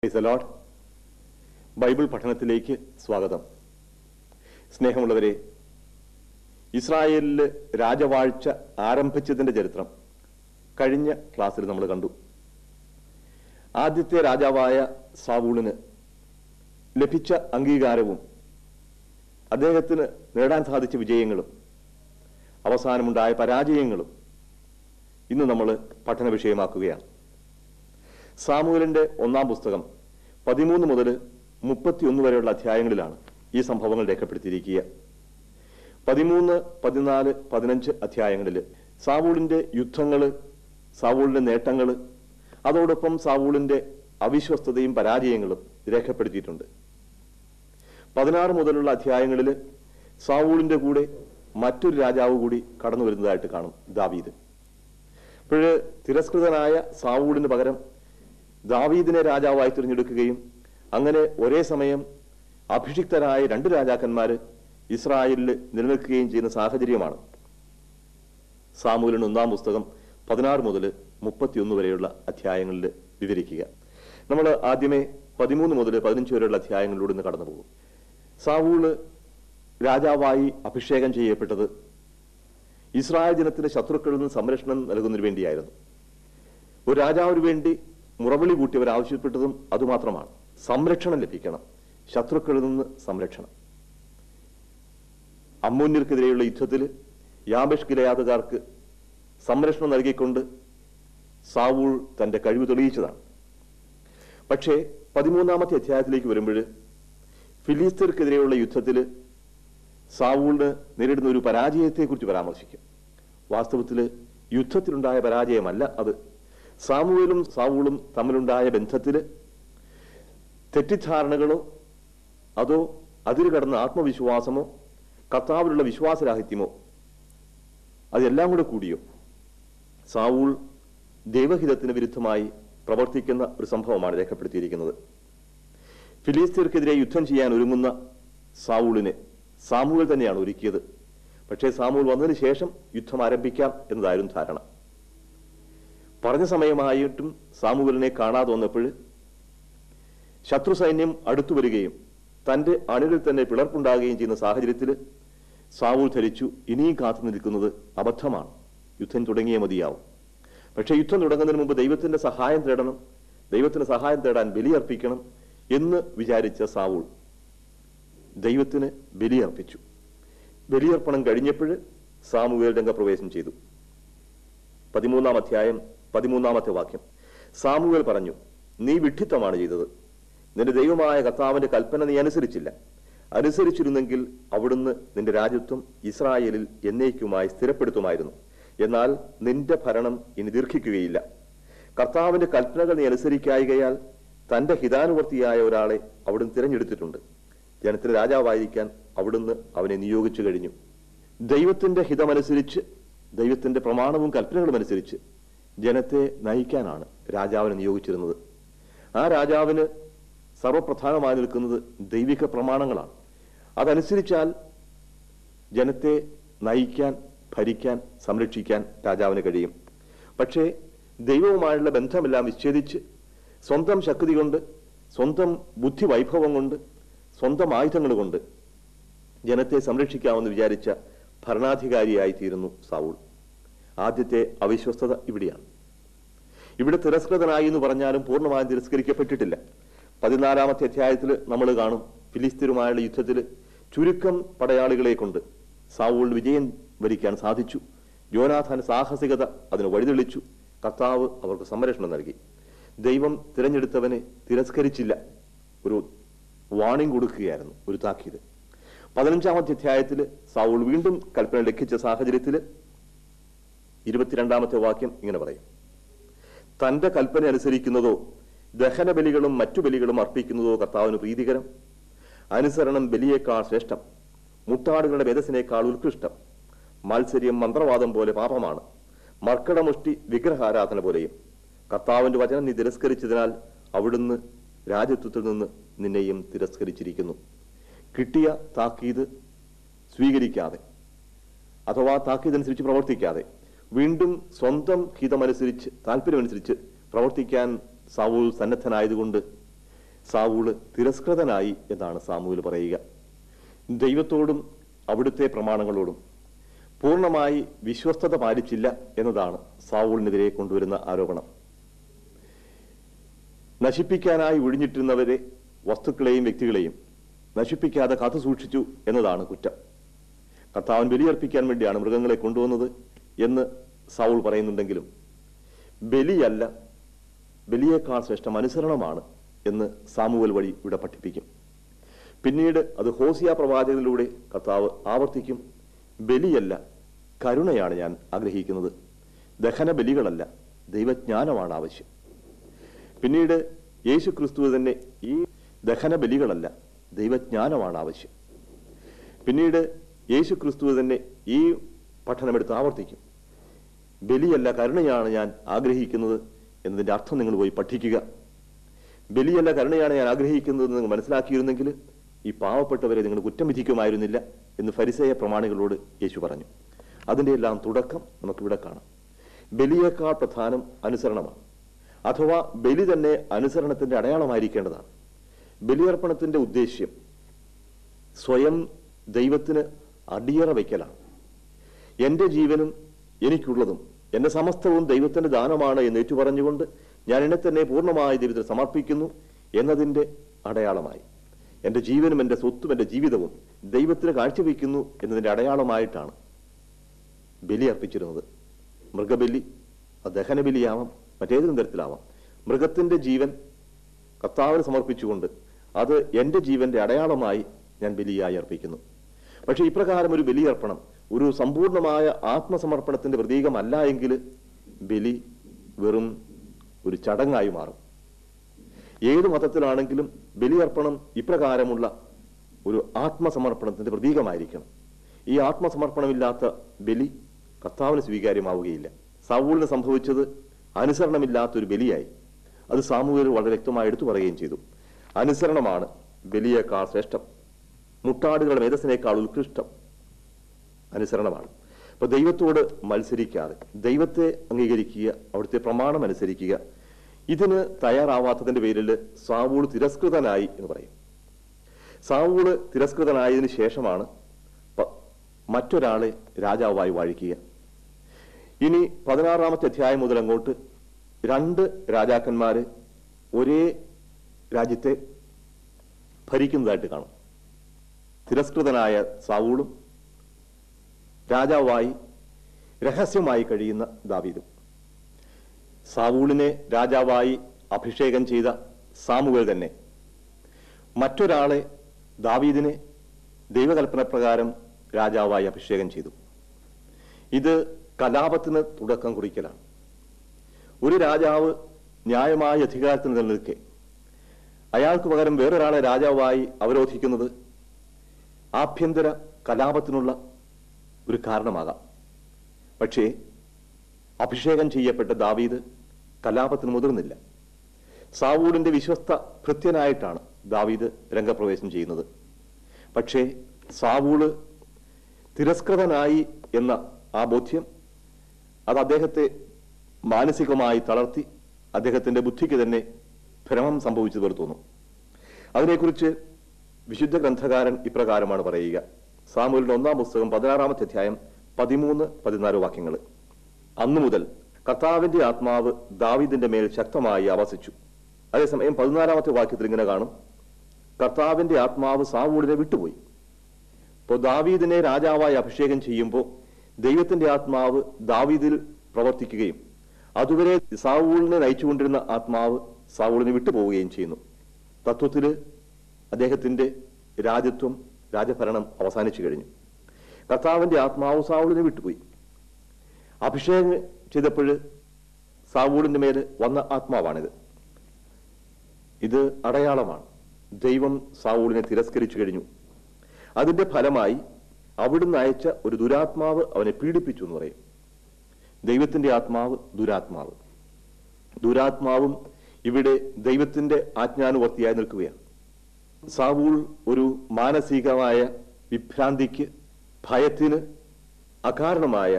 Praise the Lord. Bible പഠനത്തിലേക്ക് സ്വാഗതം സ്നേഹമുള്ളവരെ ഇസ്രായേലില് രാജവാഴ്ച ആരംഭിച്ചതിന്റെ ചരിത്രം കഴിഞ്ഞ ക്ലാസ്സിൽ നമ്മൾ കണ്ടു ആദ്യത്തെ രാജാവായ സാവൂളിന് ലഭിച്ച അംഗീകാരവും അദ്ദേഹത്തിന് നേടാൻ സാധിച്ച വിജയങ്ങളും അവസാനമുണ്ടായ പരാജയങ്ങളും ഇന്ന് നമ്മൾ പഠന വിഷയമാക്കുകയാണ് സാമൂഹലിന്റെ ഒന്നാം പുസ്തകം പതിമൂന്ന് മുതൽ മുപ്പത്തിയൊന്ന് വരെയുള്ള അധ്യായങ്ങളിലാണ് ഈ സംഭവങ്ങൾ രേഖപ്പെടുത്തിയിരിക്കുക പതിമൂന്ന് പതിനാല് പതിനഞ്ച് അധ്യായങ്ങളിൽ സാവൂളിന്റെ യുദ്ധങ്ങള് സാവൂളിന്റെ നേട്ടങ്ങള് അതോടൊപ്പം സാവൂളിന്റെ അവിശ്വസ്തതയും പരാജയങ്ങളും രേഖപ്പെടുത്തിയിട്ടുണ്ട് പതിനാറ് മുതലുള്ള അധ്യായങ്ങളിൽ സാവൂളിന്റെ കൂടെ മറ്റൊരു രാജാവ് കൂടി കടന്നു വരുന്നതായിട്ട് കാണും ദാവീദ് ഇപ്പോഴ് തിരസ്കൃതനായ സാവൂളിന് പകരം ദാവീദിനെ രാജാവായി തിരഞ്ഞെടുക്കുകയും അങ്ങനെ ഒരേ സമയം അഭിഷിക്തരായ രണ്ട് രാജാക്കന്മാര് ഇസ്രായേലിൽ നിലനിൽക്കുകയും ചെയ്യുന്ന സാഹചര്യമാണ് സാമൂലിന് ഒന്നാം പുസ്തകം പതിനാറ് മുതൽ മുപ്പത്തിയൊന്ന് വരെയുള്ള അധ്യായങ്ങളിൽ വിവരിക്കുക നമ്മൾ ആദ്യമേ പതിമൂന്ന് മുതൽ പതിനഞ്ച് വരെയുള്ള അധ്യായങ്ങളിലൂടെ ഇന്ന് കടന്നു പോകും സാവൂള് രാജാവായി അഭിഷേകം ചെയ്യപ്പെട്ടത് ഇസ്രായേൽ ജനത്തിന് ശത്രുക്കളിൽ നിന്ന് സംരക്ഷണം നൽകുന്നതിന് വേണ്ടിയായിരുന്നു ഒരു രാജാവിന് വേണ്ടി മുറവിളി കൂട്ടിയവർ ആവശ്യപ്പെട്ടതും അതുമാത്രമാണ് സംരക്ഷണം ലഭിക്കണം ശത്രുക്കളിൽ നിന്ന് സംരക്ഷണം അമ്മൂന്യർക്കെതിരെയുള്ള യുദ്ധത്തിൽ യാബേഷ് ഗിലയാദുകാർക്ക് സംരക്ഷണം നൽകിക്കൊണ്ട് സാവൂൾ തന്റെ കഴിവ് തെളിയിച്ചതാണ് പക്ഷേ പതിമൂന്നാമത്തെ അധ്യായത്തിലേക്ക് വരുമ്പോൾ ഫിലിസ്തീർക്കെതിരെയുള്ള യുദ്ധത്തിൽ സാവൂളിന് നേരിടുന്ന ഒരു പരാജയത്തെക്കുറിച്ച് പരാമർശിക്കും വാസ്തവത്തിൽ യുദ്ധത്തിലുണ്ടായ പരാജയമല്ല അത് സാമുവേലും സാവൂളും തമ്മിലുണ്ടായ ബന്ധത്തിൽ തെറ്റിദ്ധാരണകളോ അതോ അതിര് കടന്ന ആത്മവിശ്വാസമോ കർത്താവിലുള്ള വിശ്വാസരാഹിത്യമോ അതെല്ലാം കൂടെ കൂടിയോ സാവൂൾ ദൈവഹിതത്തിന് വിരുദ്ധമായി പ്രവർത്തിക്കുന്ന ഒരു സംഭവമാണ് രേഖപ്പെടുത്തിയിരിക്കുന്നത് ഫിലിസ്തീർക്കെതിരെ യുദ്ധം ചെയ്യാൻ ഒരുങ്ങുന്ന സാവൂളിനെ സാമൂഹൽ തന്നെയാണ് ഒരുക്കിയത് പക്ഷേ സാമൂഹൽ വന്നതിന് ശേഷം യുദ്ധം ആരംഭിക്കാം എന്നതായിരുന്നു ധാരണ പറഞ്ഞ സമയമായിട്ടും സാമൂഹലിനെ കാണാതെ വന്നപ്പോൾ ശത്രു സൈന്യം അടുത്തു വരികയും തന്റെ അണികളിൽ തന്നെ പിളർപ്പുണ്ടാകുകയും ചെയ്യുന്ന സാഹചര്യത്തിൽ സാവൂൾ ധരിച്ചു ഇനിയും കാത്തു നിൽക്കുന്നത് അബദ്ധമാണ് യുദ്ധം തുടങ്ങിയേ മതിയാവും പക്ഷേ യുദ്ധം തുടങ്ങുന്നതിന് മുമ്പ് ദൈവത്തിന്റെ സഹായം തേടണം ദൈവത്തിന് സഹായം തേടാൻ ബലിയർപ്പിക്കണം എന്ന് വിചാരിച്ച സാവൂൾ ദൈവത്തിന് ബലിയർപ്പിച്ചു ബലിയർപ്പണം കഴിഞ്ഞപ്പോൾ സാമുവേൽ രംഗപ്രവേശം ചെയ്തു പതിമൂന്നാം അധ്യായം പതിമൂന്നാമത്തെ വാക്യം സാമുവേൽ പറഞ്ഞു നീ വിഡ്ഢിത്തമാണ് ചെയ്തത് നിന്റെ ദൈവമായ കർത്താവിന്റെ കൽപ്പന നീ അനുസരിച്ചില്ല അനുസരിച്ചിരുന്നെങ്കിൽ അവിടുന്ന് നിന്റെ രാജ്യത്വം ഇസ്രായേലിൽ എന്നേക്കുമായി സ്ഥിരപ്പെടുത്തുമായിരുന്നു എന്നാൽ നിന്റെ ഭരണം ഇനി ദീർഘിക്കുകയില്ല കർത്താവിന്റെ കൽപ്പനകൾ നീ അനുസരിക്കായികയാൽ തന്റെ ഹിതാനുവർത്തിയായ ഒരാളെ അവിടുന്ന് തിരഞ്ഞെടുത്തിട്ടുണ്ട് ജനത്തിന് രാജാവായിരിക്കാൻ അവിടുന്ന് അവനെ നിയോഗിച്ചു കഴിഞ്ഞു ദൈവത്തിന്റെ ഹിതമനുസരിച്ച് ദൈവത്തിന്റെ പ്രമാണവും കൽപ്പനകളും അനുസരിച്ച് ജനത്തെ നയിക്കാനാണ് രാജാവിനെ നിയോഗിച്ചിരുന്നത് ആ രാജാവിന് സർവപ്രധാനമായി നിൽക്കുന്നത് ദൈവിക പ്രമാണങ്ങളാണ് അതനുസരിച്ചാൽ ജനത്തെ നയിക്കാൻ ഭരിക്കാൻ സംരക്ഷിക്കാൻ രാജാവിന് കഴിയും പക്ഷേ ദൈവവുമായുള്ള ബന്ധമെല്ലാം വിച്ഛേദിച്ച് സ്വന്തം ശക്തി കൊണ്ട് സ്വന്തം ബുദ്ധി വൈഭവം കൊണ്ട് സ്വന്തം ആയുധങ്ങൾ കൊണ്ട് ജനത്തെ സംരക്ഷിക്കാമെന്ന് വിചാരിച്ച ഭരണാധികാരിയായി തീരുന്നു സാവൂൾ ആദ്യത്തെ അവിശ്വസ്തത ഇവിടെയാണ് ഇവിടെ തിരസ്കൃതനായി എന്ന് പറഞ്ഞാലും പൂർണ്ണമായും തിരസ്കരിക്കപ്പെട്ടിട്ടില്ല പതിനാലാമത്തെ അധ്യായത്തിൽ നമ്മൾ കാണും ഫിലിസ്തീനുമായുള്ള യുദ്ധത്തിൽ ചുരുക്കം പടയാളികളെ കൊണ്ട് സാവൂൾ വിജയം വരിക്കാൻ സാധിച്ചു ജോനാഥാൻ സാഹസികത അതിന് വഴിതെളിച്ചു കർത്താവ് അവർക്ക് സംരക്ഷണം നൽകി ദൈവം തിരഞ്ഞെടുത്തവനെ തിരസ്കരിച്ചില്ല ഒരു വാണിംഗ് കൊടുക്കുകയായിരുന്നു ഒരു താക്കീത് പതിനഞ്ചാമത്തെ അധ്യായത്തിൽ സാവൂൾ വീണ്ടും കൽപ്പന ലംഘിച്ച സാഹചര്യത്തിൽ ഇരുപത്തിരണ്ടാമത്തെ വാക്യം ഇങ്ങനെ പറയും തന്റെ കൽപ്പന അനുസരിക്കുന്നതോ ദഹന ബലികളും മറ്റു ബലികളും അർപ്പിക്കുന്നതോ കർത്താവിന് പ്രീതികരം അനുസരണം ബലിയേക്കാൾ ശ്രേഷ്ഠം മുട്ടാടുകളുടെ മേധസ്സിനേക്കാൾ ഉത്കൃഷ്ടം മത്സര്യം മന്ത്രവാദം പോലെ പാപമാണ് മർക്കടമുഷ്ടി വിഗ്രഹാരാധന പോലെയും കർത്താവിന്റെ വചനം നീ തിരസ്കരിച്ചതിനാൽ അവിടുന്ന് രാജ്യത്വത്തിൽ നിന്ന് നിന്നെയും തിരസ്കരിച്ചിരിക്കുന്നു കിട്ടിയ താക്കീത് സ്വീകരിക്കാതെ അഥവാ താക്കീതനുസരിച്ച് പ്രവർത്തിക്കാതെ വീണ്ടും സ്വന്തം ഹിതമനുസരിച്ച് താല്പര്യമനുസരിച്ച് പ്രവർത്തിക്കാൻ സാവൂൾ സന്നദ്ധനായതുകൊണ്ട് സാവൂള് തിരസ്കൃതനായി എന്നാണ് സാമൂൽ പറയുക ദൈവത്തോടും അവിടുത്തെ പ്രമാണങ്ങളോടും പൂർണ്ണമായി വിശ്വസ്തത പാലിച്ചില്ല എന്നതാണ് സാവൂളിനെതിരെ കൊണ്ടുവരുന്ന ആരോപണം നശിപ്പിക്കാനായി ഒഴിഞ്ഞിട്ടിരുന്നവരെ വസ്തുക്കളെയും വ്യക്തികളെയും നശിപ്പിക്കാതെ കാത്തു സൂക്ഷിച്ചു എന്നതാണ് കുറ്റം കർത്താവൻ ബലിയർപ്പിക്കാൻ വേണ്ടിയാണ് മൃഗങ്ങളെ കൊണ്ടുവന്നത് എന്ന് സാവൂൾ പറയുന്നുണ്ടെങ്കിലും ബലിയല്ല ബലിയേക്കാൾ ശ്രേഷ്ഠം അനുസരണമാണ് എന്ന് സാമുവൽ വഴി ഇവിടെ പഠിപ്പിക്കും പിന്നീട് അത് ഹോസിയ പ്രവാചകനിലൂടെ കർത്താവ് ആവർത്തിക്കും ബലിയല്ല കരുണയാണ് ഞാൻ ആഗ്രഹിക്കുന്നത് ദഹന ബലികളല്ല ദൈവജ്ഞാനമാണ് ആവശ്യം പിന്നീട് യേശു ക്രിസ്തു തന്നെ ഈ ദഹന ബലികളല്ല ദൈവജ്ഞാനമാണ് ആവശ്യം പിന്നീട് യേശു ക്രിസ്തു തന്നെ ഈ പഠനമെടുത്ത് ആവർത്തിക്കും ബലിയല്ല കരുണയാണ് ഞാൻ ആഗ്രഹിക്കുന്നത് എന്നതിന്റെ അർത്ഥം നിങ്ങൾ പോയി പഠിക്കുക ബലിയല്ല കരുണയാണ് ഞാൻ ആഗ്രഹിക്കുന്നത് എന്ന് നിങ്ങൾ മനസ്സിലാക്കിയിരുന്നെങ്കിൽ ഈ പാവപ്പെട്ടവരെ നിങ്ങൾ കുറ്റം വിധിക്കുമായിരുന്നില്ല എന്ന് ഫരിസേയ പ്രമാണികളോട് യേശു പറഞ്ഞു അതിന്റെ എല്ലാം തുടക്കം നമുക്കിവിടെ കാണാം ബലിയേക്കാൾ പ്രധാനം അനുസരണമാണ് അഥവാ ബലി തന്നെ അനുസരണത്തിന്റെ അടയാളമായിരിക്കേണ്ടതാണ് ബലിയർപ്പണത്തിന്റെ ഉദ്ദേശ്യം സ്വയം ദൈവത്തിന് അടിയറ വയ്ക്കലാണ് എന്റെ ജീവനും എനിക്കുള്ളതും എന്റെ സമസ്തവും ദൈവത്തിന്റെ ദാനമാണ് എന്ന് ഏറ്റുപറഞ്ഞുകൊണ്ട് ഞാൻ എന്നെ തന്നെ പൂർണ്ണമായി ദൈവത്തിന് സമർപ്പിക്കുന്നു എന്നതിന്റെ അടയാളമായി എന്റെ ജീവനും എന്റെ സ്വത്തും എന്റെ ജീവിതവും ദൈവത്തിന് കാഴ്ചവെക്കുന്നു എന്നതിന്റെ അടയാളമായിട്ടാണ് ബലി അർപ്പിച്ചിരുന്നത് മൃഗബലി അത് ദഹനബലിയാവാം മറ്റേതെങ്കിലും തരത്തിലാവാം മൃഗത്തിന്റെ ജീവൻ കർത്താവിന് സമർപ്പിച്ചുകൊണ്ട് അത് എന്റെ ജീവന്റെ അടയാളമായി ഞാൻ ബലിയായി അർപ്പിക്കുന്നു പക്ഷെ ഇപ്രകാരം ഒരു ബലിയർപ്പണം ഒരു സമ്പൂർണമായ ആത്മസമർപ്പണത്തിന്റെ പ്രതീകമല്ല എങ്കിൽ ബലി വെറും ഒരു ചടങ്ങായി മാറും ഏത് മതത്തിലാണെങ്കിലും ബലിയർപ്പണം ഇപ്രകാരമുള്ള ഒരു ആത്മസമർപ്പണത്തിന്റെ പ്രതീകമായിരിക്കണം ഈ ആത്മസമർപ്പണമില്ലാത്ത ബലി കർത്താവിന് സ്വീകാര്യമാവുകയില്ല സൗളിന് സംഭവിച്ചത് അനുസരണമില്ലാത്ത ഒരു ബലിയായി അത് സാമൂഹികർ വളരെ വ്യക്തമായി എടുത്തു പറയുകയും ചെയ്തു അനുസരണമാണ് ബലിയേക്കാൾ ശ്രേഷ്ഠം മുട്ടാടുകളുടെ മേധസ്സിനേക്കാൾ ഉത്കൃഷ്ടം അനുസരണമാണ് അപ്പൊ ദൈവത്തോട് മത്സരിക്കാതെ ദൈവത്തെ അംഗീകരിക്കുക അവിടുത്തെ പ്രമാണം അനുസരിക്കുക ഇതിന് തയ്യാറാവാത്തതിന്റെ പേരിൽ സാവൂൾ തിരസ്കൃതനായി എന്ന് പറയും സാവൂള് തിരസ്കൃതനായതിനു ശേഷമാണ് പ- മറ്റൊരാളെ രാജാവായി വാഴിക്കുക ഇനി പതിനാറാമത്തെ അധ്യായം മുതൽ അങ്ങോട്ട് രണ്ട് രാജാക്കന്മാര് ഒരേ രാജ്യത്തെ ഭരിക്കുന്നതായിട്ട് കാണും തിരസ്കൃതനായ സാവൂളും രാജാവായി രഹസ്യമായി കഴിയുന്ന ദാവീദും സാവൂളിനെ രാജാവായി അഭിഷേകം ചെയ്ത സാമുവേൽ തന്നെ മറ്റൊരാളെ ദാവീദിനെ ദൈവകൽപ്പന പ്രകാരം രാജാവായി അഭിഷേകം ചെയ്തു ഇത് കലാപത്തിന് തുടക്കം കുറിക്കലാണ് ഒരു രാജാവ് ന്യായമായ അധികാരത്തിൽ നിലനിൽക്കെ അയാൾക്ക് പകരം വേറൊരാളെ രാജാവായി അവരോധിക്കുന്നത് ആഭ്യന്തര കലാപത്തിനുള്ള ഒരു കാരണമാകാം പക്ഷേ അഭിഷേകം ചെയ്യപ്പെട്ട ദാവീദ് കലാപത്തിന് മുതിർന്നില്ല സാവൂളിന്റെ വിശ്വസ്ത ഭൃത്യനായിട്ടാണ് ദാവീദ് രംഗപ്രവേശം ചെയ്യുന്നത് പക്ഷേ സാവൂള് തിരസ്കൃതനായി എന്ന ആ ബോധ്യം അത് അദ്ദേഹത്തെ മാനസികമായി തളർത്തി അദ്ദേഹത്തിന്റെ ബുദ്ധിക്ക് തന്നെ ഭ്രമം സംഭവിച്ചു തീർത്തുന്നു അതിനെക്കുറിച്ച് വിശുദ്ധ ഗ്രന്ഥകാരൻ ഇപ്രകാരമാണ് പറയുക സാമൂലിന്റെ ഒന്നാം പുസ്തകം പതിനാറാമത്തെ അധ്യായം പതിമൂന്ന് പതിനാല് വാക്യങ്ങൾ അന്നു മുതൽ കർത്താവിന്റെ ആത്മാവ് ദാവീദിന്റെ മേൽ ശക്തമായി ആവസിച്ചു അതേസമയം പതിനാലാമത്തെ വാക്യത്തിൽ ഇങ്ങനെ കാണും കർത്താവിന്റെ ആത്മാവ് സാവൂളിനെ വിട്ടുപോയി ഇപ്പോൾ ദാവീദിനെ രാജാവായി അഭിഷേകം ചെയ്യുമ്പോൾ ദൈവത്തിന്റെ ആത്മാവ് ദാവീദിൽ പ്രവർത്തിക്കുകയും അതുവരെ സാവൂളിനെ നയിച്ചുകൊണ്ടിരുന്ന ആത്മാവ് സാവൂളിനെ വിട്ടുപോവുകയും ചെയ്യുന്നു തത്വത്തില് അദ്ദേഹത്തിന്റെ രാജ്യത്വം രാജഭരണം അവസാനിച്ചു കഴിഞ്ഞു കർത്താവിന്റെ ആത്മാവ് സാവൂളിനെ വിട്ടുപോയി അഭിഷേകം ചെയ്തപ്പോൾ സാവൂളിന്റെ മേല് വന്ന ആത്മാവാണിത് ഇത് അടയാളമാണ് ദൈവം സാവൂളിനെ തിരസ്കരിച്ചു കഴിഞ്ഞു അതിന്റെ ഫലമായി അവിടുന്ന് അയച്ച ഒരു ദുരാത്മാവ് അവനെ പീഡിപ്പിച്ചു എന്ന് പറയും ദൈവത്തിന്റെ ആത്മാവ് ദുരാത്മാവ് ദുരാത്മാവും ഇവിടെ ദൈവത്തിന്റെ ആജ്ഞാനുവർത്തിയായി നിൽക്കുകയാണ് സാവൂൾ ഒരു മാനസികമായ വിഭ്രാന്തിക്ക് ഭയത്തിന് അകാരണമായ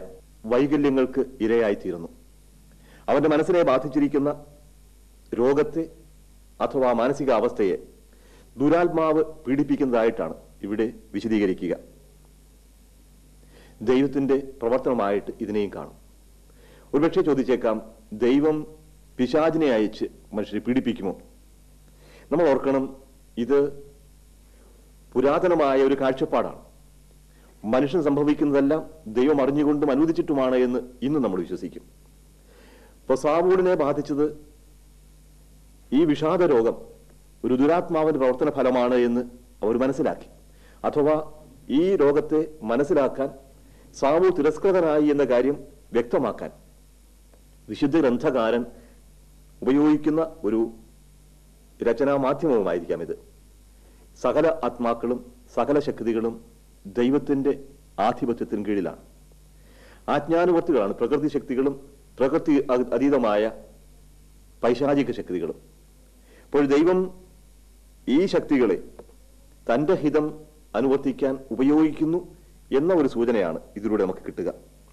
വൈകല്യങ്ങൾക്ക് ഇരയായിത്തീരുന്നു അവന്റെ മനസ്സിനെ ബാധിച്ചിരിക്കുന്ന രോഗത്തെ അഥവാ മാനസികാവസ്ഥയെ ദുരാത്മാവ് പീഡിപ്പിക്കുന്നതായിട്ടാണ് ഇവിടെ വിശദീകരിക്കുക ദൈവത്തിന്റെ പ്രവർത്തനമായിട്ട് ഇതിനെയും കാണും ഒരുപക്ഷെ ചോദിച്ചേക്കാം ദൈവം പിശാചിനെ അയച്ച് മനുഷ്യരെ പീഡിപ്പിക്കുമോ നമ്മൾ ഓർക്കണം ഇത് പുരാതനമായ ഒരു കാഴ്ചപ്പാടാണ് മനുഷ്യൻ സംഭവിക്കുന്നതെല്ലാം ദൈവം അറിഞ്ഞുകൊണ്ടും അനുവദിച്ചിട്ടുമാണ് എന്ന് ഇന്ന് നമ്മൾ വിശ്വസിക്കും ഇപ്പൊ സാവൂളിനെ ബാധിച്ചത് ഈ വിഷാദ രോഗം ഒരു ദുരാത്മാവിന്റെ പ്രവർത്തന ഫലമാണ് എന്ന് അവർ മനസ്സിലാക്കി അഥവാ ഈ രോഗത്തെ മനസ്സിലാക്കാൻ സാവൂൾ തിരസ്കൃതനായി എന്ന കാര്യം വ്യക്തമാക്കാൻ വിശുദ്ധ ഗ്രന്ഥകാരൻ ഉപയോഗിക്കുന്ന ഒരു രചനാ മാധ്യമവുമായിരിക്കാം ഇത് സകല ആത്മാക്കളും സകല ശക്തികളും ദൈവത്തിന്റെ ആധിപത്യത്തിന് കീഴിലാണ് ആജ്ഞാനുവർത്തികളാണ് പ്രകൃതി ശക്തികളും പ്രകൃതി അ- അതീതമായ പൈശാചിക ശക്തികളും അപ്പോൾ ദൈവം ഈ ശക്തികളെ തന്റെ ഹിതം അനുവർത്തിക്കാൻ ഉപയോഗിക്കുന്നു എന്ന ഒരു സൂചനയാണ് ഇതിലൂടെ നമുക്ക് കിട്ടുക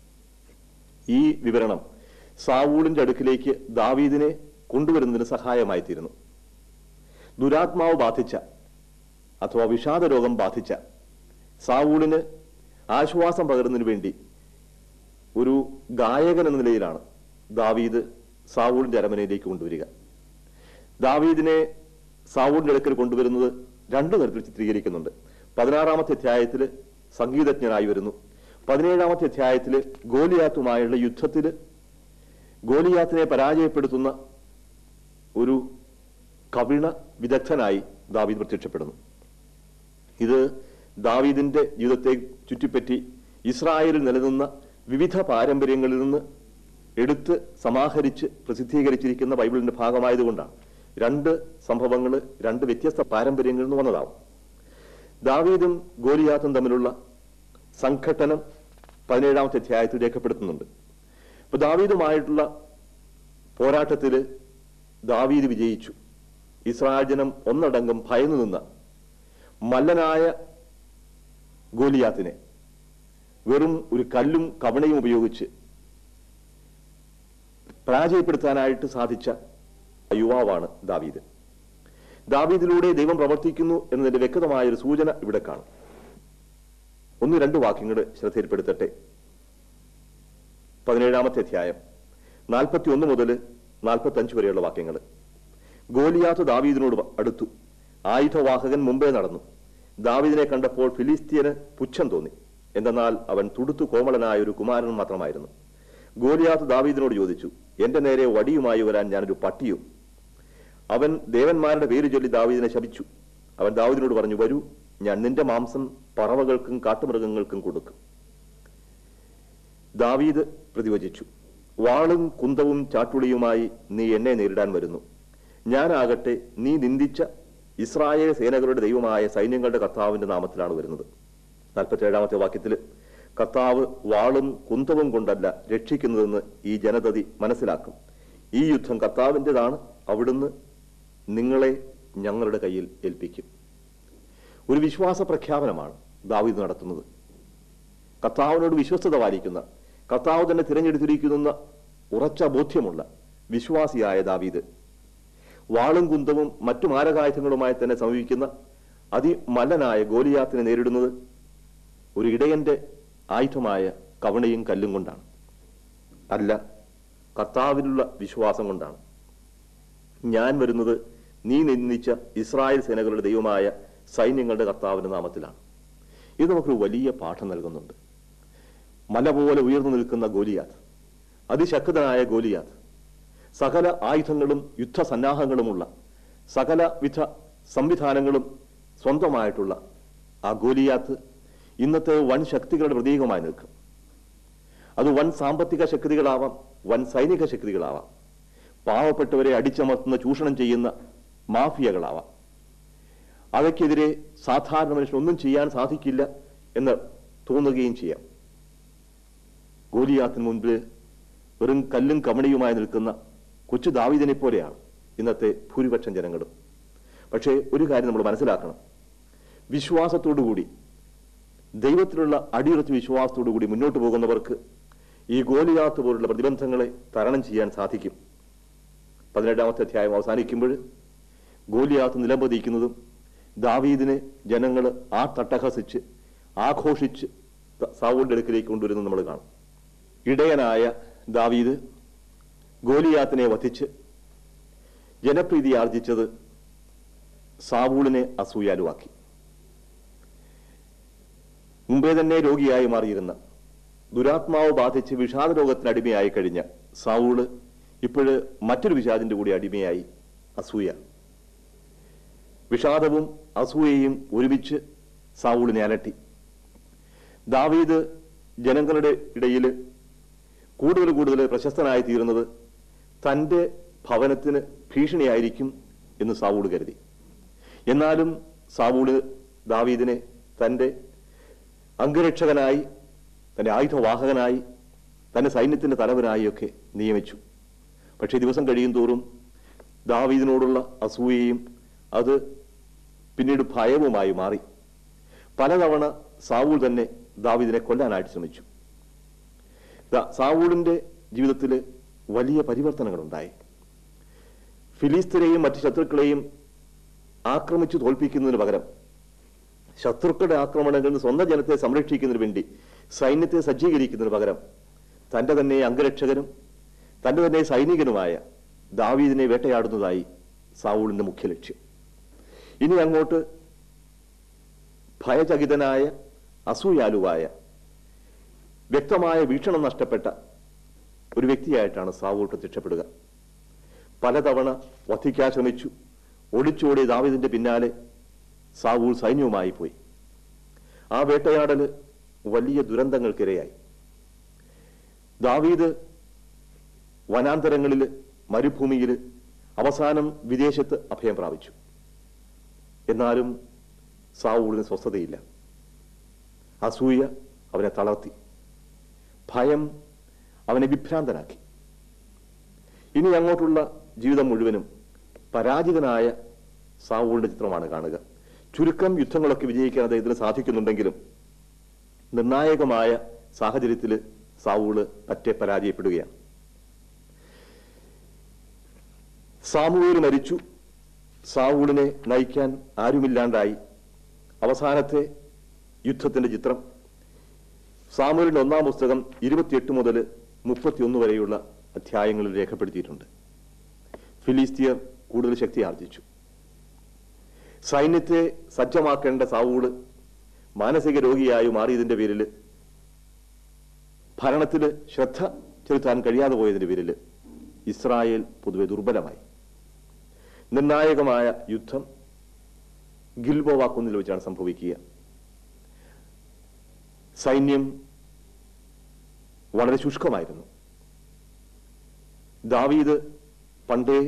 ഈ വിവരണം സാവൂളിന്റെ അടുക്കിലേക്ക് ദാവീദിനെ കൊണ്ടുവരുന്നതിന് സഹായമായി തീരുന്നു ദുരാത്മാവ് ബാധിച്ച അഥവാ വിഷാദ രോഗം ബാധിച്ച സാവൂളിന് ആശ്വാസം പകരുന്നതിന് വേണ്ടി ഒരു ഗായകൻ എന്ന നിലയിലാണ് ദാവീദ് സാവൂളിന്റെ അരമനയിലേക്ക് കൊണ്ടുവരിക ദാവീദിനെ സാവൂളിന്റെ അടുക്കൽ കൊണ്ടുവരുന്നത് രണ്ടു തരത്തിൽ ചിത്രീകരിക്കുന്നുണ്ട് പതിനാറാമത്തെ അധ്യായത്തിൽ സംഗീതജ്ഞനായി വരുന്നു പതിനേഴാമത്തെ അധ്യായത്തിൽ ഗോലിയാത്തുമായുള്ള യുദ്ധത്തിൽ ഗോലിയാത്തിനെ പരാജയപ്പെടുത്തുന്ന ഒരു കവിണ വിദഗ്ധനായി ദാവീദ് പ്രത്യക്ഷപ്പെടുന്നു ഇത് ദാവീദിന്റെ ജീവിതത്തെ ചുറ്റിപ്പറ്റി ഇസ്രായേലിൽ നിലനിന്ന വിവിധ പാരമ്പര്യങ്ങളിൽ നിന്ന് എടുത്ത് സമാഹരിച്ച് പ്രസിദ്ധീകരിച്ചിരിക്കുന്ന ബൈബിളിന്റെ ഭാഗമായതുകൊണ്ടാണ് രണ്ട് സംഭവങ്ങൾ രണ്ട് വ്യത്യസ്ത പാരമ്പര്യങ്ങളിൽ നിന്ന് വന്നതാവും ദാവീദും ഗോലിയാത്തും തമ്മിലുള്ള സംഘട്ടനം പതിനേഴാമത്തെ അധ്യായത്തിൽ രേഖപ്പെടുത്തുന്നുണ്ട് അപ്പൊ ദാവീദുമായിട്ടുള്ള പോരാട്ടത്തില് ദാവീദ് വിജയിച്ചു ഇസ്രായേൽ ജനം ഒന്നടങ്കം ഭയന്നു നിന്ന മല്ലനായ ഗോലിയാത്തിനെ വെറും ഒരു കല്ലും കവണയും ഉപയോഗിച്ച് പരാജയപ്പെടുത്താനായിട്ട് സാധിച്ച യുവാവാണ് ദാവീദ് ദാവീദിലൂടെ ദൈവം പ്രവർത്തിക്കുന്നു എന്നതിന്റെ വ്യക്തമായ ഒരു സൂചന ഇവിടെ കാണും ഒന്ന് രണ്ട് വാക്യങ്ങൾ ശ്രദ്ധയിൽപ്പെടുത്തട്ടെ പതിനേഴാമത്തെ അധ്യായം നാൽപ്പത്തി ഒന്ന് മുതൽ നാൽപ്പത്തി അഞ്ച് വരെയുള്ള വാക്യങ്ങൾ ഗോലിയാത്ത് ദാവീദിനോട് അടുത്തു ആയുധവാഹകൻ മുമ്പേ നടന്നു ദാവീദിനെ കണ്ടപ്പോൾ ഫിലിസ്തീന് പുച്ഛം തോന്നി എന്തെന്നാൽ അവൻ തുടുത്തു കോമളനായ ഒരു കുമാരൻ മാത്രമായിരുന്നു ഗോലിയാത്ത് ദാവീദിനോട് ചോദിച്ചു എന്റെ നേരെ വടിയുമായി വരാൻ ഞാനൊരു പട്ടിയും അവൻ ദേവന്മാരുടെ പേര് ചൊല്ലി ദാവീദിനെ ശപിച്ചു അവൻ ദാവീദിനോട് പറഞ്ഞു വരൂ ഞാൻ നിന്റെ മാംസം പറവകൾക്കും കാട്ടുമൃഗങ്ങൾക്കും കൊടുക്കും ദാവീദ് പ്രതിവചിച്ചു വാളും കുന്തവും ചാട്ടുളിയുമായി നീ എന്നെ നേരിടാൻ വരുന്നു ഞാനാകട്ടെ നീ നിന്ദിച്ച ഇസ്രായേൽ സേനകളുടെ ദൈവമായ സൈന്യങ്ങളുടെ കർത്താവിന്റെ നാമത്തിലാണ് വരുന്നത് നാൽപ്പത്തിയേഴാമത്തെ വാക്യത്തിൽ കർത്താവ് വാളും കുന്തവും കൊണ്ടല്ല രക്ഷിക്കുന്നതെന്ന് ഈ ജനതതി മനസ്സിലാക്കും ഈ യുദ്ധം കർത്താവിൻ്റെതാണ് അവിടുന്ന് നിങ്ങളെ ഞങ്ങളുടെ കയ്യിൽ ഏൽപ്പിക്കും ഒരു വിശ്വാസ പ്രഖ്യാപനമാണ് ദാവീദ് നടത്തുന്നത് കർത്താവിനോട് വിശ്വസ്തത പാലിക്കുന്ന കർത്താവ് തന്നെ തിരഞ്ഞെടുത്തിരിക്കുന്ന ഉറച്ച ബോധ്യമുള്ള വിശ്വാസിയായ ദാവീദ് വാളും കുന്തവും മറ്റു മാരകായുധങ്ങളുമായി തന്നെ സമീപിക്കുന്ന അതിമല്ലനായ ഗോലിയാത്തിനെ നേരിടുന്നത് ഒരു ഇടയന്റെ ആയുധമായ കവണയും കല്ലും കൊണ്ടാണ് അല്ല കർത്താവിലുള്ള വിശ്വാസം കൊണ്ടാണ് ഞാൻ വരുന്നത് നീ നിന്ദിച്ച ഇസ്രായേൽ സേനകളുടെ ദൈവമായ സൈന്യങ്ങളുടെ കർത്താവിന്റെ നാമത്തിലാണ് ഇത് നമുക്കൊരു വലിയ പാഠം നൽകുന്നുണ്ട് മല പോലെ ഉയർന്നു നിൽക്കുന്ന ഗോലിയാത്ത് അതിശക്തനായ ഗോലിയാത്ത് സകല ആയുധങ്ങളും യുദ്ധസന്നാഹങ്ങളുമുള്ള സകലവിധ സംവിധാനങ്ങളും സ്വന്തമായിട്ടുള്ള ആ ഗോലിയാത്ത് ഇന്നത്തെ വൻ ശക്തികളുടെ പ്രതീകമായി നിൽക്കും അത് വൻ സാമ്പത്തിക ശക്തികളാവാം വൻ സൈനിക ശക്തികളാവാം പാവപ്പെട്ടവരെ അടിച്ചമർത്തുന്ന ചൂഷണം ചെയ്യുന്ന മാഫിയകളാവാം അവയ്ക്കെതിരെ സാധാരണ മനുഷ്യൻ ഒന്നും ചെയ്യാൻ സാധിക്കില്ല എന്ന് തോന്നുകയും ചെയ്യാം ഗോലിയാത്തിന് മുൻപിൽ വെറും കല്ലും കമണിയുമായി നിൽക്കുന്ന കൊച്ചു ദാവീദിനെ പോലെയാണ് ഇന്നത്തെ ഭൂരിപക്ഷം ജനങ്ങളും പക്ഷേ ഒരു കാര്യം നമ്മൾ മനസ്സിലാക്കണം വിശ്വാസത്തോടുകൂടി ദൈവത്തിലുള്ള അടിയുറച്ച വിശ്വാസത്തോടുകൂടി മുന്നോട്ട് പോകുന്നവർക്ക് ഈ ഗോലിയാത്ത് പോലുള്ള പ്രതിബന്ധങ്ങളെ തരണം ചെയ്യാൻ സാധിക്കും പതിനെട്ടാമത്തെ അധ്യായം അവസാനിക്കുമ്പോൾ ഗോലിയാത്ത് നിലംപതിക്കുന്നതും ദാവീദിനെ ജനങ്ങൾ ആ തട്ടഹസിച്ച് ആഘോഷിച്ച് ത- സാവൂളിന്റെ അടുക്കിലേക്ക് കൊണ്ടുവരുന്നത് നമ്മൾ കാണും ഇടയനായ ദാവീദ് ഗോലിയാത്തിനെ വധിച്ച് ജനപ്രീതി ആർജിച്ചത് സാവൂളിനെ അസൂയാലുവാക്കി മുമ്പേ തന്നെ രോഗിയായി മാറിയിരുന്ന ദുരാത്മാവ് ബാധിച്ച് വിഷാദ രോഗത്തിന് അടിമയായി കഴിഞ്ഞ സാവൂള് ഇപ്പോഴ് മറ്റൊരു വിഷാദിന്റെ കൂടി അടിമയായി അസൂയ വിഷാദവും അസൂയയും ഒരുമിച്ച് സാവൂളിനെ അലട്ടി ദാവീദ് ജനങ്ങളുടെ ഇടയിൽ കൂടുതൽ കൂടുതൽ പ്രശസ്തനായി തീരുന്നത് തന്റെ ഭവനത്തിന് ഭീഷണിയായിരിക്കും എന്ന് സാവൂള് കരുതി എന്നാലും സാവൂള് ദാവീദിനെ തന്റെ അംഗരക്ഷകനായി തന്റെ ആയുധവാഹകനായി തന്റെ സൈന്യത്തിന്റെ തലവനായി ഒക്കെ നിയമിച്ചു പക്ഷേ ദിവസം കഴിയും തോറും ദാവീദിനോടുള്ള അസൂയയും അത് പിന്നീട് ഭയവുമായി മാറി പലതവണ സാവൂൾ തന്നെ ദാവീദിനെ കൊല്ലാനായിട്ട് ശ്രമിച്ചു ദാ- സാവൂളിന്റെ ജീവിതത്തിൽ വലിയ പരിവർത്തനങ്ങൾ ഉണ്ടായി ഫിലിസ്തീനെയും മറ്റ് ശത്രുക്കളെയും ആക്രമിച്ചു തോൽപ്പിക്കുന്നതിന് പകരം ശത്രുക്കളുടെ ആക്രമണങ്ങളിൽ നിന്ന് സ്വന്തം ജനത്തെ സംരക്ഷിക്കുന്നതിന് വേണ്ടി സൈന്യത്തെ സജ്ജീകരിക്കുന്നതിന് പകരം തന്റെ തന്നെ അംഗരക്ഷകനും തന്റെ തന്നെ സൈനികനുമായ ദാവീദിനെ വേട്ടയാടുന്നതായി സാവൂളിന്റെ മുഖ്യ ലക്ഷ്യം ഇനി അങ്ങോട്ട് ഭയചകിതനായ അസൂയാലുവായ വ്യക്തമായ വീക്ഷണം നഷ്ടപ്പെട്ട ഒരു വ്യക്തിയായിട്ടാണ് സാവൂൾ പ്രത്യക്ഷപ്പെടുക പലതവണ വധിക്കാൻ ശ്രമിച്ചു ഒളിച്ചോടി ദാവീദിന്റെ പിന്നാലെ സാവൂൾ സൈന്യവുമായി പോയി ആ വേട്ടയാടല് വലിയ ദുരന്തങ്ങൾക്കിരയായി ദാവീദ് വനാന്തരങ്ങളിൽ മരുഭൂമിയിൽ അവസാനം വിദേശത്ത് അഭയം പ്രാപിച്ചു എന്നാലും സാവൂളിന് സ്വസ്ഥതയില്ല അസൂയ അവനെ തളർത്തി ഭയം അവനെ വിഭ്രാന്തനാക്കി ഇനി അങ്ങോട്ടുള്ള ജീവിതം മുഴുവനും പരാജിതനായ സാവൂളിന്റെ ചിത്രമാണ് കാണുക ചുരുക്കം യുദ്ധങ്ങളൊക്കെ വിജയിക്കാൻ അദ്ദേഹത്തിന് സാധിക്കുന്നുണ്ടെങ്കിലും നിർണായകമായ സാഹചര്യത്തിൽ സാവൂള് പറ്റെ പരാജയപ്പെടുകയാണ് സാമൂഹ്യൽ മരിച്ചു സാവൂളിനെ നയിക്കാൻ ആരുമില്ലാണ്ടായി അവസാനത്തെ യുദ്ധത്തിന്റെ ചിത്രം സാമൂലിന്റെ ഒന്നാം പുസ്തകം ഇരുപത്തിയെട്ട് മുതൽ മുപ്പത്തിയൊന്ന് വരെയുള്ള അധ്യായങ്ങളിൽ രേഖപ്പെടുത്തിയിട്ടുണ്ട് ഫിലിസ്തീയർ കൂടുതൽ ശക്തി ആർജിച്ചു സൈന്യത്തെ സജ്ജമാക്കേണ്ട സാവൂള് മാനസിക രോഗിയായി മാറിയതിന്റെ പേരിൽ ഭരണത്തിൽ ശ്രദ്ധ ചെലുത്താൻ കഴിയാതെ പോയതിന്റെ പേരിൽ ഇസ്രായേൽ പൊതുവെ ദുർബലമായി നിർണായകമായ യുദ്ധം ഗിൽബോവ കുന്നിൽ വെച്ചാണ് സംഭവിക്കുക സൈന്യം വളരെ ശുഷ്കമായിരുന്നു ദാവീദ് പണ്ടേ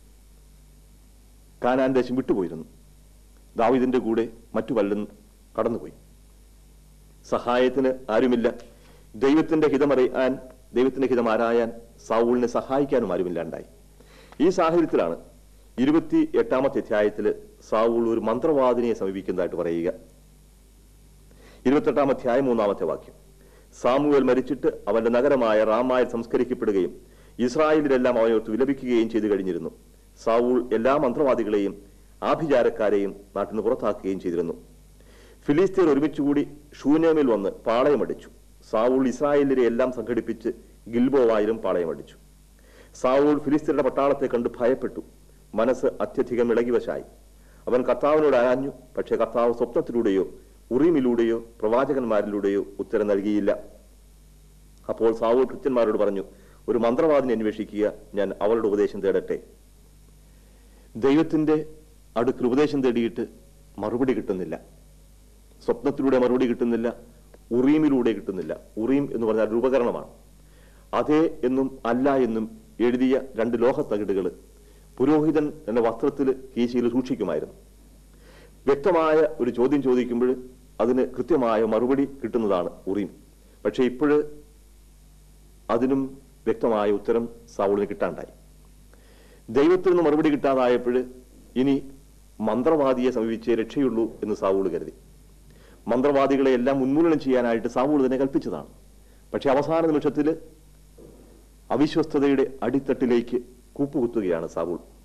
കാനാൻ ദേശം വിട്ടുപോയിരുന്നു ദാവീദിന്റെ കൂടെ മറ്റു പലരും കടന്നുപോയി സഹായത്തിന് ആരുമില്ല ദൈവത്തിന്റെ ഹിതമറിയാൻ ദൈവത്തിന്റെ ഹിതം ആരായാൻ സാവൂളിനെ സഹായിക്കാനും ആരുമില്ലാണ്ടായി ഈ സാഹചര്യത്തിലാണ് ഇരുപത്തി എട്ടാമത്തെ അധ്യായത്തിൽ സാവൂൾ ഒരു മന്ത്രവാദിനിയെ സമീപിക്കുന്നതായിട്ട് പറയുക ഇരുപത്തെട്ടാം അധ്യായം മൂന്നാമത്തെ വാക്യം സാമുവേൽ മരിച്ചിട്ട് അവന്റെ നഗരമായ റാമായിൽ സംസ്കരിക്കപ്പെടുകയും ഇസ്രായേലിലെല്ലാം അവനോർത്ത് വിലപിക്കുകയും ചെയ്തു കഴിഞ്ഞിരുന്നു സാവൂൾ എല്ലാ മന്ത്രവാദികളെയും ആഭിചാരക്കാരെയും നാട്ടിൽ നിന്ന് പുറത്താക്കുകയും ചെയ്തിരുന്നു ഫിലിസ്തീർ ഒരുമിച്ചുകൂടി ഷൂനേമിൽ വന്ന് പാളയമടിച്ചു സാവൂൾ ഇസ്രായേലിനെ എല്ലാം സംഘടിപ്പിച്ച് ഗിൽബോവായാലും പാളയമടിച്ചു സാവൂൾ ഫിലിസ്തീരുടെ പട്ടാളത്തെ കണ്ട് ഭയപ്പെട്ടു മനസ്സ് അത്യധികം ഇളകിവശായി അവൻ കർത്താവിനോട് ആരാഞ്ഞു പക്ഷേ കർത്താവ് സ്വപ്നത്തിലൂടെയോ ഉറീമിലൂടെയോ പ്രവാചകന്മാരിലൂടെയോ ഉത്തരം നൽകിയില്ല അപ്പോൾ സാവൂൾ കൃത്യന്മാരോട് പറഞ്ഞു ഒരു മന്ത്രവാദിനെ അന്വേഷിക്കുക ഞാൻ അവളുടെ ഉപദേശം തേടട്ടെ ദൈവത്തിന്റെ അടുക്കൽ ഉപദേശം തേടിയിട്ട് മറുപടി കിട്ടുന്നില്ല സ്വപ്നത്തിലൂടെ മറുപടി കിട്ടുന്നില്ല ഉറീമിലൂടെ കിട്ടുന്നില്ല ഉറീം എന്ന് പറഞ്ഞാൽ ഒരു ഉപകരണമാണ് അതേ എന്നും അല്ല എന്നും എഴുതിയ രണ്ട് ലോഹത്തകിടുകൾ പുരോഹിതൻ എന്ന വസ്ത്രത്തിൽ കീശയിൽ സൂക്ഷിക്കുമായിരുന്നു വ്യക്തമായ ഒരു ചോദ്യം ചോദിക്കുമ്പോൾ അതിന് കൃത്യമായ മറുപടി കിട്ടുന്നതാണ് ഉറീം പക്ഷെ ഇപ്പോഴ് അതിനും വ്യക്തമായ ഉത്തരം സാവൂളിന് കിട്ടാണ്ടായി ദൈവത്തിൽ നിന്ന് മറുപടി കിട്ടാതായപ്പോൾ ഇനി മന്ത്രവാദിയെ സമീപിച്ചേ രക്ഷയുള്ളൂ എന്ന് സാവൂള് കരുതി മന്ത്രവാദികളെ എല്ലാം ഉന്മൂലനം ചെയ്യാനായിട്ട് സാവൂൾ തന്നെ കൽപ്പിച്ചതാണ് പക്ഷെ അവസാന നിമിഷത്തിൽ അവിശ്വസ്തതയുടെ അടിത്തട്ടിലേക്ക് കൂപ്പുകുത്തുകയാണ് സാവൂൾ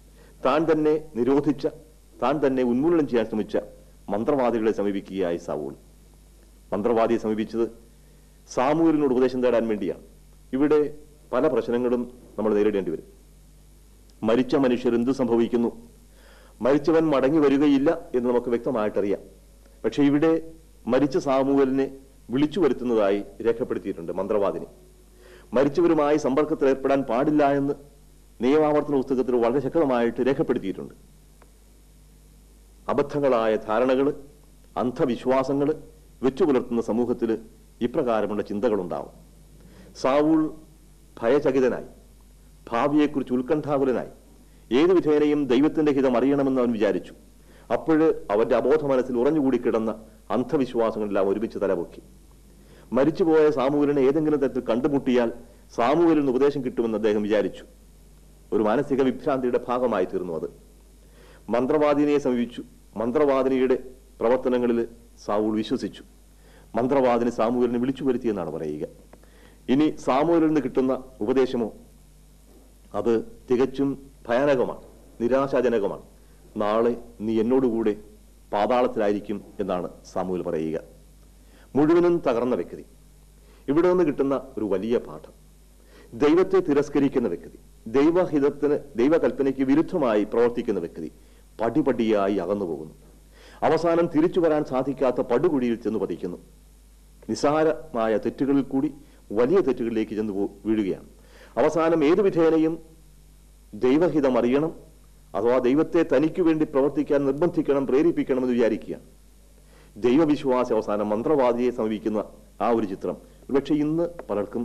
താൻ തന്നെ നിരോധിച്ച താൻ തന്നെ ഉന്മൂലനം ചെയ്യാൻ ശ്രമിച്ച മന്ത്രവാദികളെ സമീപിക്കുകയായി സാവൂൾ മന്ത്രവാദിയെ സമീപിച്ചത് സാമൂഹ്യനോട് ഉപദേശം തേടാൻ വേണ്ടിയാണ് ഇവിടെ പല പ്രശ്നങ്ങളും നമ്മൾ നേരിടേണ്ടി വരും മരിച്ച മനുഷ്യർ എന്ത് സംഭവിക്കുന്നു മരിച്ചവൻ മടങ്ങി വരികയില്ല എന്ന് നമുക്ക് വ്യക്തമായിട്ടറിയാം പക്ഷെ ഇവിടെ മരിച്ച സാമൂഹലിനെ വിളിച്ചു വരുത്തുന്നതായി രേഖപ്പെടുത്തിയിട്ടുണ്ട് മന്ത്രവാദിനെ മരിച്ചവരുമായി സമ്പർക്കത്തിൽ ഏർപ്പെടാൻ പാടില്ല എന്ന് നിയമാവർത്തന പുസ്തകത്തിൽ വളരെ ശക്തമായിട്ട് രേഖപ്പെടുത്തിയിട്ടുണ്ട് അബദ്ധങ്ങളായ ധാരണകൾ അന്ധവിശ്വാസങ്ങൾ വെച്ചു പുലർത്തുന്ന സമൂഹത്തിൽ ഇപ്രകാരമുള്ള ചിന്തകളുണ്ടാവും സാവൂൾ ഭയചകിതനായി ഭാവിയെക്കുറിച്ച് ഉത്കണ്ഠാകുലനായി ഏതു വിധേനയും ദൈവത്തിന്റെ ഹിതം അറിയണമെന്ന് അവൻ വിചാരിച്ചു അപ്പോഴ് അവന്റെ അബോധ മനസ്സിൽ ഉറഞ്ഞുകൂടി കിടന്ന അന്ധവിശ്വാസങ്ങളെല്ലാം ഒരുമിച്ച് തലപൊക്കി മരിച്ചുപോയ സാമൂഹലിനെ ഏതെങ്കിലും തരത്തിൽ കണ്ടുമുട്ടിയാൽ സാമൂഹലിൽ നിന്ന് ഉപദേശം കിട്ടുമെന്ന് അദ്ദേഹം വിചാരിച്ചു ഒരു മാനസിക വിഭ്രാന്തിയുടെ ഭാഗമായി തീർന്നു അത് മന്ത്രവാദിനിയെ സമീപിച്ചു മന്ത്രവാദിനിയുടെ പ്രവർത്തനങ്ങളിൽ സാവൂൾ വിശ്വസിച്ചു മന്ത്രവാദിനി സാമൂഹലിനെ വിളിച്ചു വരുത്തിയെന്നാണ് പറയുക ഇനി സാമൂഹലിൽ നിന്ന് കിട്ടുന്ന ഉപദേശമോ അത് തികച്ചും ഭയാനകമാണ് നിരാശാജനകമാണ് നാളെ നീ എന്നോടുകൂടെ പാതാളത്തിലായിരിക്കും എന്നാണ് സാമൂഹൽ പറയുക മുഴുവനും തകർന്ന വ്യക്തി ഇവിടെ നിന്ന് കിട്ടുന്ന ഒരു വലിയ പാഠം ദൈവത്തെ തിരസ്കരിക്കുന്ന വ്യക്തി ദൈവഹിതത്തിന് ദൈവകൽപ്പനയ്ക്ക് വിരുദ്ധമായി പ്രവർത്തിക്കുന്ന വ്യക്തി പടിപടിയായി അകന്നു പോകുന്നു അവസാനം തിരിച്ചു വരാൻ സാധിക്കാത്ത പടുകുഴിയിൽ ചെന്ന് പതിക്കുന്നു നിസാരമായ തെറ്റുകളിൽ കൂടി വലിയ തെറ്റുകളിലേക്ക് ചെന്ന് പോ- വീഴുകയാണ് അവസാനം ഏതു വിധേനയും ദൈവഹിതം അറിയണം അഥവാ ദൈവത്തെ തനിക്ക് വേണ്ടി പ്രവർത്തിക്കാൻ നിർബന്ധിക്കണം പ്രേരിപ്പിക്കണമെന്ന് വിചാരിക്കുകയാണ് ദൈവവിശ്വാസ അവസാനം മന്ത്രവാദിയെ സമീപിക്കുന്ന ആ ഒരു ചിത്രം ഒരുപക്ഷെ ഇന്ന് പലർക്കും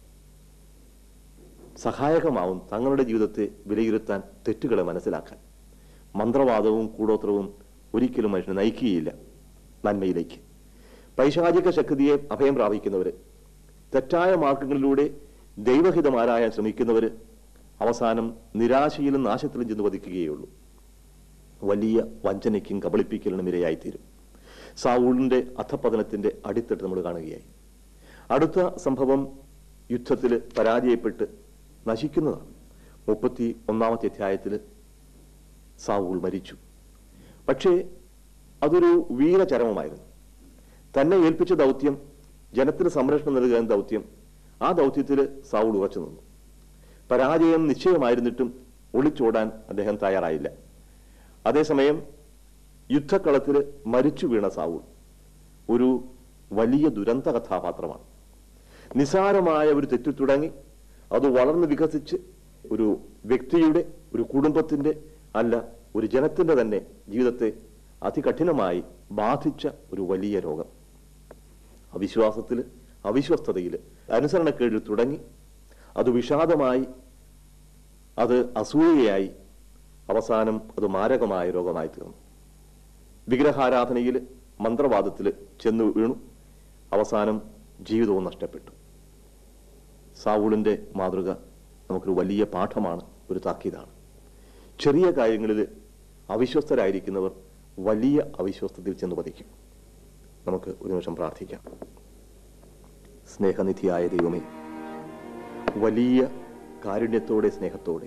സഹായകമാവും തങ്ങളുടെ ജീവിതത്തെ വിലയിരുത്താൻ തെറ്റുകളെ മനസ്സിലാക്കാൻ മന്ത്രവാദവും കൂടോത്രവും ഒരിക്കലും മനുഷ്യനെ നയിക്കുകയില്ല നന്മയിലേക്ക് പൈശാചിക ശക്തിയെ അഭയം പ്രാപിക്കുന്നവര് തെറ്റായ മാർഗങ്ങളിലൂടെ ദൈവഹിതം ആരായാൻ ശ്രമിക്കുന്നവര് അവസാനം നിരാശയിലും നാശത്തിലും ചെന്ന് പതിക്കുകയുള്ളൂ വലിയ വഞ്ചനയ്ക്കും കബളിപ്പിക്കലിനും ഇരയായിത്തീരും സാവൂളിന്റെ അധപതനത്തിന്റെ അടിത്തട്ട് നമ്മൾ കാണുകയായി അടുത്ത സംഭവം യുദ്ധത്തിൽ പരാജയപ്പെട്ട് നശിക്കുന്നതാണ് മുപ്പത്തി ഒന്നാമത്തെ അധ്യായത്തിൽ സാവൂൾ മരിച്ചു പക്ഷേ അതൊരു വീരചരമമായിരുന്നു തന്നെ ഏൽപ്പിച്ച ദൗത്യം ജനത്തിന് സംരക്ഷണം നൽകുക എന്ന ദൗത്യം ആ ദൗത്യത്തിൽ സാവൂൾ ഉറച്ചു നിന്നു പരാജയം നിശ്ചയമായിരുന്നിട്ടും ഒളിച്ചോടാൻ അദ്ദേഹം തയ്യാറായില്ല അതേസമയം യുദ്ധക്കളത്തിൽ മരിച്ചു വീണ സാവൂൾ ഒരു വലിയ ദുരന്ത കഥാപാത്രമാണ് നിസാരമായ ഒരു തെറ്റിൽ തുടങ്ങി അത് വളർന്ന് വികസിച്ച് ഒരു വ്യക്തിയുടെ ഒരു കുടുംബത്തിന്റെ അല്ല ഒരു ജനത്തിന്റെ തന്നെ ജീവിതത്തെ അതികഠിനമായി ബാധിച്ച ഒരു വലിയ രോഗം അവിശ്വാസത്തിൽ അവിശ്വസ്തതയിൽ അനുസരണക്കേടിൽ തുടങ്ങി അത് വിഷാദമായി അത് അസൂയയായി അവസാനം അത് മാരകമായ രോഗമായി തീർന്നു വിഗ്രഹാരാധനയിൽ മന്ത്രവാദത്തിൽ ചെന്നു വീണു അവസാനം ജീവിതവും നഷ്ടപ്പെട്ടു സാവൂളിന്റെ മാതൃക നമുക്കൊരു വലിയ പാഠമാണ് ഒരു താക്കീതാണ് ചെറിയ കാര്യങ്ങളിൽ അവിശ്വസ്തരായിരിക്കുന്നവർ വലിയ അവിശ്വസ്തത്തിൽ ചെന്ന് പതിക്കും നമുക്ക് ഒരു നിമിഷം പ്രാർത്ഥിക്കാം സ്നേഹനിധിയായ ദൈവമേ വലിയ കാരുണ്യത്തോടെ സ്നേഹത്തോടെ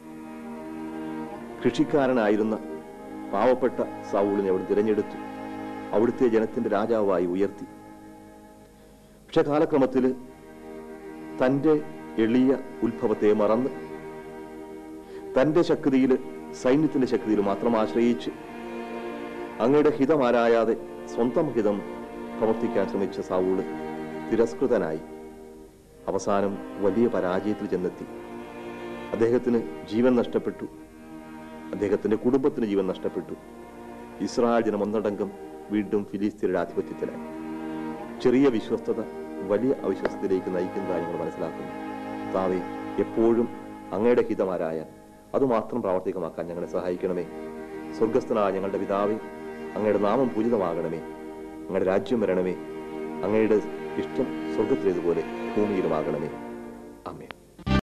കൃഷിക്കാരനായിരുന്ന പാവപ്പെട്ട സാവൂളിനെ അവിടെ തിരഞ്ഞെടുത്തു അവിടുത്തെ ജനത്തിന്റെ രാജാവായി ഉയർത്തി പക്ഷെ കാലക്രമത്തിൽ തന്റെ എളിയ ഉത്ഭവത്തെ മറന്ന് തന്റെ ശക്തിയിൽ സൈന്യത്തിന്റെ ശക്തിയിൽ മാത്രം ആശ്രയിച്ച് അങ്ങയുടെ ഹിതം ആരായാതെ സ്വന്തം ഹിതം പ്രവർത്തിക്കാൻ ശ്രമിച്ച സാവൂള് തിരസ്കൃതനായി അവസാനം വലിയ പരാജയത്തിൽ ചെന്നെത്തി അദ്ദേഹത്തിന് ജീവൻ നഷ്ടപ്പെട്ടു അദ്ദേഹത്തിന്റെ കുടുംബത്തിന് ജീവൻ നഷ്ടപ്പെട്ടു ഇസ്രായേൽ ജനം ഒന്നടങ്കം വീണ്ടും ഫിലിസ്തീനയുടെ ആധിപത്യത്തിലായി ചെറിയ വിശ്വസ്തത വലിയ അവിശ്വസ്തയിലേക്ക് നയിക്കുന്നതായി ഞങ്ങൾ മനസ്സിലാക്കുന്നു താവേ എപ്പോഴും അങ്ങയുടെ ഹിതമാരായാൽ അതുമാത്രം പ്രാവർത്തികമാക്കാൻ ഞങ്ങളെ സഹായിക്കണമേ സ്വർഗസ്ഥനായ ഞങ്ങളുടെ പിതാവേ അങ്ങയുടെ നാമം പൂജിതമാകണമേ അങ്ങയുടെ രാജ്യം വരണമേ അങ്ങയുടെ ഇഷ്ടം സ്വർഗത്തിലേതുപോലെ ഭൂമിയിലുമാകണമേ അമ്മേ